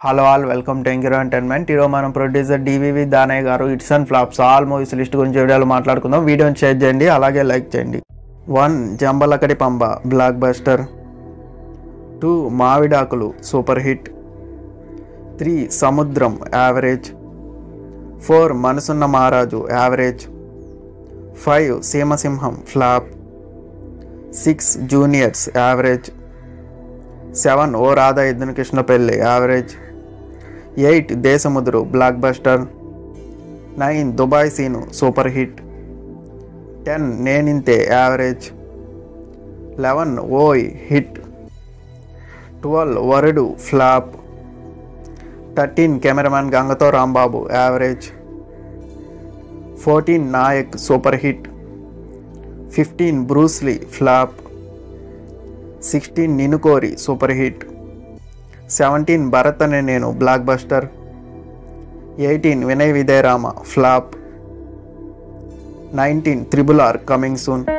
hello all welcome to ఎంగిరో entertainment ఈరోజు మనం ప్రొడ్యూసర్ డివివి దానయ్య గారు hits and flops all movies list గురించి వీడియోలో మాట్లాడుకుందాం వీడియోని షేర్ చేయండి అలాగే లైక్ చేయండి one Jambalakidi Pamba blockbuster two Mavidakulu super hit three Samudram average four Manasunna Maharaju average five Seemasimham flop six juniors average seven ఓ రాధా ఇద్దరు కృష్ణ పెళ్ళి average eight Desamuduru blockbuster nine Dubai Seenu super hit ten Neninthe average eleven ఓయ్ hit twelve Varudu flop thirteen cameraman గంగతో Rambabu average fourteen Nayak super hit fifteen Bruce Lee flop sixteen Ninukori super hit seventeen Bharat అనే నేను blockbuster eighteen Vinaya Vidheyarama flop nineteen triple R coming soon